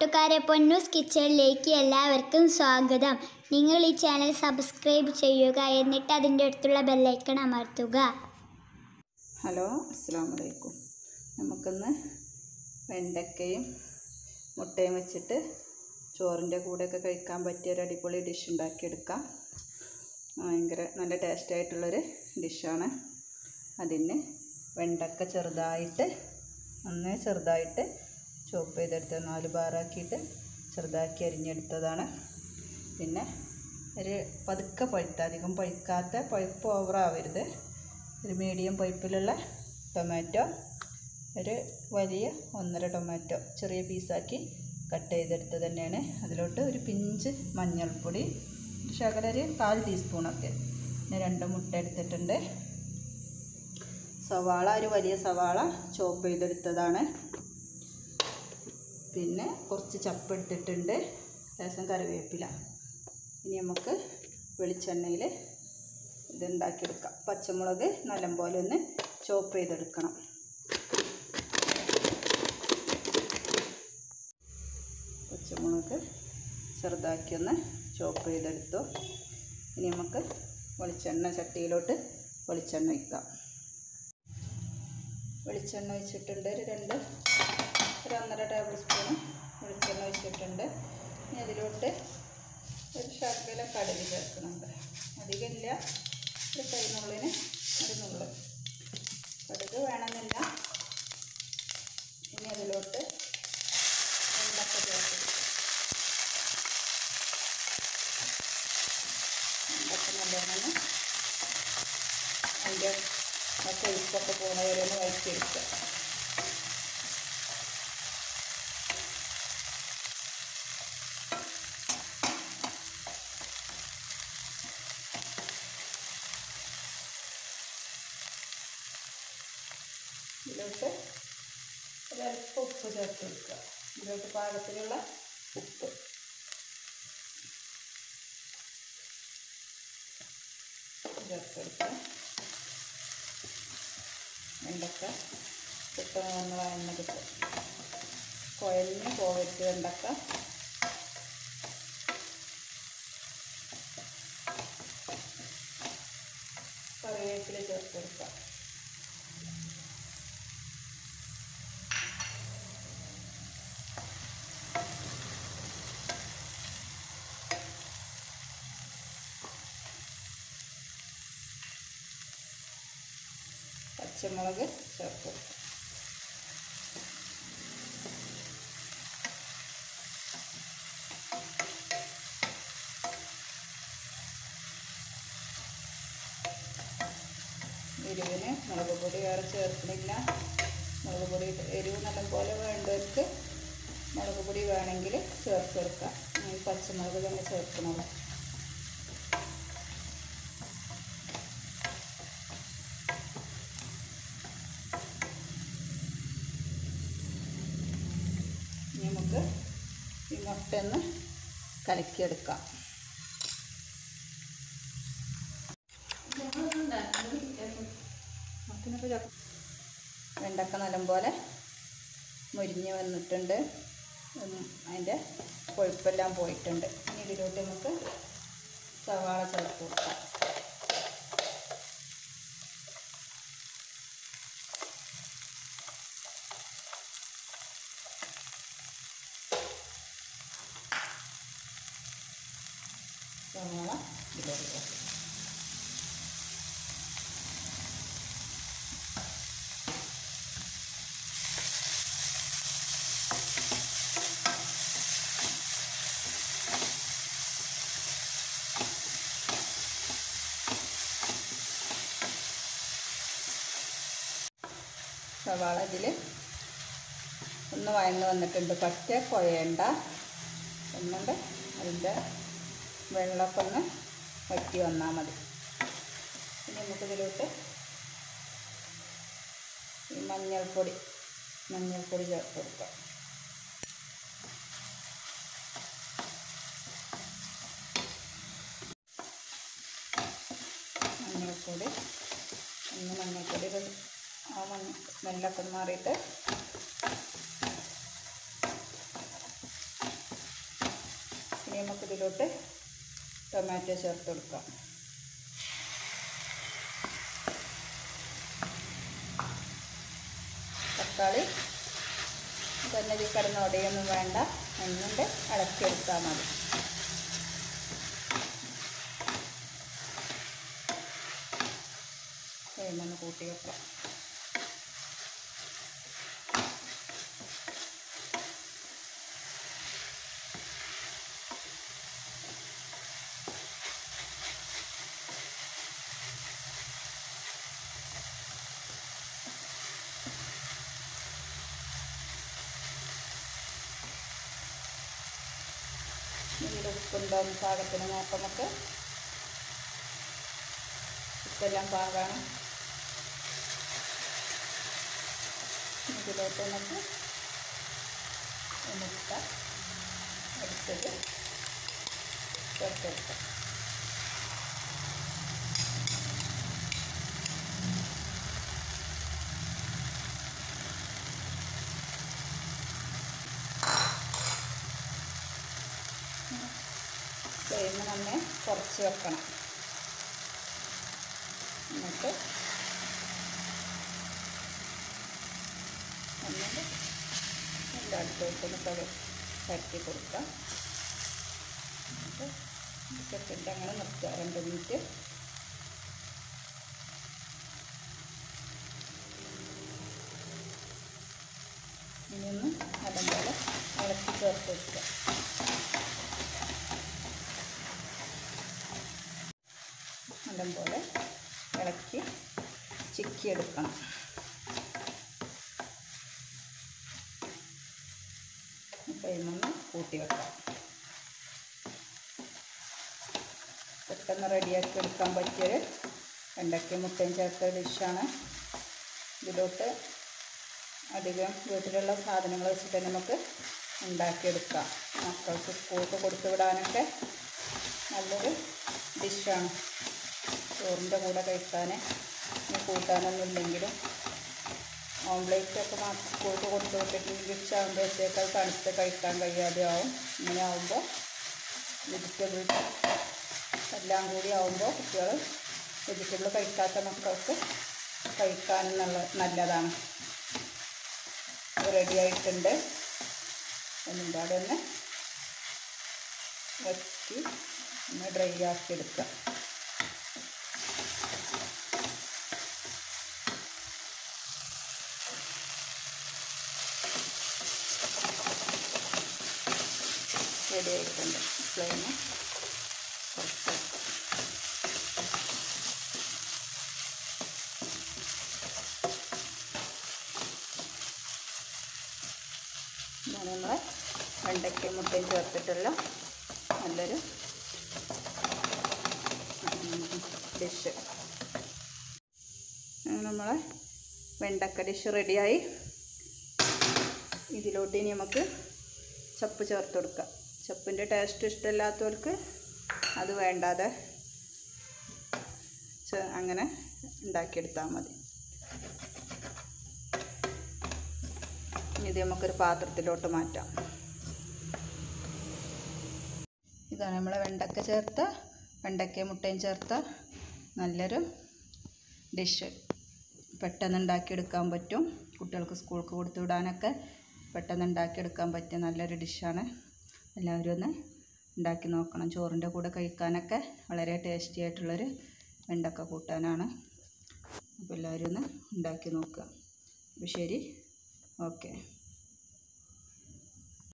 കൂട്ടുകാരെ പൊന്നൂസ് കിച്ചണിലേക്ക് എല്ലാവർക്കും സ്വാഗതം നിങ്ങൾ ഈ ചാനൽ സബ്സ്ക്രൈബ് ചെയ്യുക എന്നിട്ട് അതിൻ്റെ അടുത്തുള്ള ബെല്ലൈക്കൺ അമർത്തുക ഹലോ അസ്സാം വലൈക്കും നമുക്കിന്ന് വെണ്ടക്കയും മുട്ടയും വെച്ചിട്ട് ചോറിൻ്റെ കൂടെയൊക്കെ കഴിക്കാൻ പറ്റിയ ഒരു അടിപൊളി ഡിഷ് ഉണ്ടാക്കിയെടുക്കാം ഭയങ്കര നല്ല ടേസ്റ്റ് ആയിട്ടുള്ളൊരു ഡിഷാണ് അതിന് വെണ്ടക്ക ചെറുതായിട്ട് ഒന്ന് ചെറുതായിട്ട് ചോപ്പ് ചെയ്തെടുത്ത് നാല് ബാറാക്കിയിട്ട് ചെറുതാക്കി അരിഞ്ഞെടുത്തതാണ് പിന്നെ ഒരു പതുക്കെ പഴുത്ത അധികം പഴുക്കാത്ത പഴുപ്പ് ഓവറാവരുത് ഒരു മീഡിയം പൈപ്പിലുള്ള ടൊമാറ്റോ ഒരു വലിയ ഒന്നര ടൊമാറ്റോ ചെറിയ പീസാക്കി കട്ട് ചെയ്തെടുത്ത് തന്നെയാണ് അതിലോട്ട് ഒരു പിഞ്ച് മഞ്ഞൾപ്പൊടി ഒരു ശകലം ഒരു കാൽ ടീസ്പൂണൊക്കെ പിന്നെ രണ്ട് മുട്ട എടുത്തിട്ടുണ്ട് സവാള ഒരു വലിയ സവാള ചോപ്പ് ചെയ്തെടുത്തതാണ് പിന്നെ കുറച്ച് ചപ്പ് എടുത്തിട്ടുണ്ട് ലേശം കറിവേപ്പില ഇനി നമുക്ക് വെളിച്ചെണ്ണയിൽ ഇതുണ്ടാക്കിയെടുക്കാം പച്ചമുളക് നല്ലപോലെ ഒന്ന് ചോപ്പ് ചെയ്തെടുക്കണം പച്ചമുളക് ചെറുതാക്കി ഒന്ന് ചോപ്പ് ചെയ്തെടുത്തു ഇനി നമുക്ക് വെളിച്ചെണ്ണ ചട്ടിയിലോട്ട് വെളിച്ചെണ്ണ വയ്ക്കാം വെളിച്ചെണ്ണ ഒഴിച്ചിട്ടുണ്ട് ഒരു രണ്ട് ഒരു ഒന്നര ടേബിൾ സ്പൂൺ വെളിച്ചെണ്ണ ഒഴിച്ചിട്ടുണ്ട് ഇനി അതിലോട്ട് ഒരു ശകല കടുക് ചേർക്കുന്നുണ്ട് അധികമില്ല ഒരു കൈനുള്ളിന് ഒരു നുള്ള് കടുക് വേണമെന്നില്ല ഇനി അതിലോട്ട് വെണ്ടക്ക ചേർത്ത് വെണ്ടക്ക നല്ലോണം അതിൻ്റെ ആ കൊഴുപ്പൊക്കെ പോണ വരെ ഒന്ന് വഴറ്റിയെടുക്കുക ഇതിലോട്ട് ഒരല്പം ഉപ്പ് ചേർത്ത് കൊടുക്കുക ഇതിലോട്ട് പാകത്തിലുള്ള ഉപ്പ് ചേർത്ത് കൊടുക്കുക വെണ്ടക്ക പെട്ടെന്ന് വന്ന് വഴന്ന് കിട്ടും കുഴഞ്ഞ് പോകരുത് വെണ്ടക്ക കറിവേപ്പില ചേർത്ത് കൊടുക്കുക പച്ചമുളക് ചേർത്ത് എരിവിന് മുളക് പൊടി വേറെ ചേർക്കണില്ല മുളക് പൊടി എരിവ് നല്ലപോലെ വേണ്ടവർക്ക് മുളക് പൊടി വേണമെങ്കിൽ ചേർത്തെടുക്കാം ഈ പച്ചമുളക് തന്നെ ചേർക്കണമല്ലോ ഇനി നമുക്ക് ഈ മുട്ട ഒന്ന് കലക്കിയെടുക്കാം മുട്ടിനൊക്കെ ചേർ വെണ്ടക്ക നല്ലപോലെ മുരിഞ്ഞ് വന്നിട്ടുണ്ട് ഉം, അതിൻ്റെ കൊഴുപ്പെല്ലാം പോയിട്ടുണ്ട് ഇനി ഇതിലോട്ട് നമുക്ക് സവാള ചേർത്ത് കൊടുക്കാം സവാള ഇതിലോട്ട് ചേർത്ത് സവാള ഇതിൽ ഒന്ന് വഴന്ന് വന്നിട്ടുണ്ട് പറ്റ കുഴയണ്ട എന്നുണ്ട് അതിൻ്റെ വെള്ളമൊക്കെ ഒന്ന് വറ്റി വന്നാൽ മതി ഇനി നമുക്കിതിലോട്ട് ഈ മഞ്ഞൾപ്പൊടി മഞ്ഞൾപ്പൊടി ചേർത്ത് കൊടുക്കാം മഞ്ഞൾപ്പൊടി ഒന്ന് മഞ്ഞൾപ്പൊടി ഒരു ആ മഞ്ഞ സ്മെല്ലൊക്കെ ഒന്ന് മാറിയിട്ട് ഇനി നമുക്കിതിലോട്ട് ടൊമാറ്റോ ചേർത്ത് കൊടുക്കാം തക്കാളി തന്നെ ഈ കിടന്ന് ഉടയൊന്നും വേണ്ട എന്നുണ്ട് ഇളക്കിയെടുത്താൽ മതി വേണമെന്ന് കൂട്ടി വെക്കാം ഇതിൽ ഉപ്പുണ്ടോ എന്ന് പാകത്തിന് നോക്കാം നമുക്ക് ഉപ്പെല്ലാം പാകാണ് ഇതിലോട്ട് നമുക്ക് മുട്ട എടുത്തത് ചേർത്തെടുക്കാം ഫ്ലെയിം നന്നെ കുറച്ച് വെക്കണം എന്നിട്ട് എന്നിട്ട് എൻ്റെ അടുത്തോട്ടൊന്ന് പക പരത്തി കൊടുക്കാം എന്നിട്ട് സെക്കൻഡ് അങ്ങനെ നിർത്തുക രണ്ട് മിനിറ്റ് ഇനി ഒന്ന് നല്ലപോലെ ഇളക്കി ചേർത്ത് വെക്കുക നല്ലപോലെ ഇളക്കി ചിക്കിയെടുക്കണം ഫ്ലെയിമൊന്ന് കൂട്ടി വെക്കാം പെട്ടെന്ന് റെഡിയാക്കി എടുക്കാൻ പറ്റിയൊരു വെണ്ടയ്ക്ക മുട്ടയും ചേർത്ത ഡിഷാണ് ഇതിലോട്ട് അധികം വീട്ടിലുള്ള സാധനങ്ങൾ വെച്ചിട്ട് നമുക്ക് ഉണ്ടാക്കിയെടുക്കാം മക്കൾക്ക് സ്കൂൾക്ക് കൊടുത്തു വിടാനൊക്കെ നല്ലൊരു ഡിഷാണ് ചോറിൻ്റെ കൂടെ കഴിക്കാൻ ഇനി കൂട്ടാനൊന്നും ഇല്ലെങ്കിലും ഓംലേറ്റ് ഒക്കെ മാത്രം സ്കൂൾക്ക് കൊടുത്തു വിട്ടിട്ടുണ്ടെങ്കിൽ ഉച്ചയാകുമ്പോഴത്തേക്ക് അത് തണുത്ത് കഴിക്കാൻ കഴിയാതെ ആവും ഇങ്ങനെ ആവുമ്പോൾ വെജിറ്റബിൾ എല്ലാം കൂടി ആവുമ്പോൾ കുട്ടികൾ വെജിറ്റബിൾ കഴിക്കാത്ത മക്കൾക്ക് കഴിക്കാനും നല്ല നല്ലതാണ് റെഡി ആയിട്ടുണ്ട് ഒന്നും പാടെ ഒന്ന് വറ്റി ഒന്ന് ഡ്രൈ ആക്കി എടുക്കുക റെഡി ആയിട്ടുണ്ട് ഫ്ലെയിം കുറച്ച് ഇതാണ് നമ്മളെ വെണ്ടയ്ക്കയും മുട്ടയും ചേർത്തിട്ടുള്ള നല്ലൊരു ഡിഷ് നമ്മളെ വെണ്ടക്ക ഡിഷ് റെഡിയായി ഇതിലോട്ട് ഇനി നമുക്ക് ചപ്പ് ചേർത്ത് കൊടുക്കാം ചപ്പിൻ്റെ ടേസ്റ്റ് ഇഷ്ടമില്ലാത്തവർക്ക് അത് വേണ്ടാതെ ചെ- അങ്ങനെ ഉണ്ടാക്കിയെടുത്താൽ മതി ഇനി ഇത് നമുക്കൊരു പാത്രത്തിലോട്ട് മാറ്റാം ഇതാണ് നമ്മളെ വെണ്ടക്ക ചേർത്ത വെണ്ടക്കയും മുട്ടയും ചേർത്ത നല്ലൊരു ഡിഷ് പെട്ടെന്ന് ഉണ്ടാക്കിയെടുക്കാൻ പറ്റും കുട്ടികൾക്ക് സ്കൂൾക്ക് കൊടുത്തു വിടാനൊക്കെ പെട്ടെന്ന് ഉണ്ടാക്കിയെടുക്കാൻ പറ്റിയ നല്ലൊരു ഡിഷാണ് എല്ലാവരും ഒന്ന് ഉണ്ടാക്കി നോക്കണം ചോറിൻ്റെ കൂടെ കഴിക്കാനൊക്കെ വളരെ ടേസ്റ്റി ആയിട്ടുള്ളൊരു വെണ്ടക്ക കൂട്ടാനാണ് അപ്പോൾ എല്ലാവരും ഒന്ന് ഉണ്ടാക്കി നോക്കുക അപ്പോൾ ശരി ഓക്കെ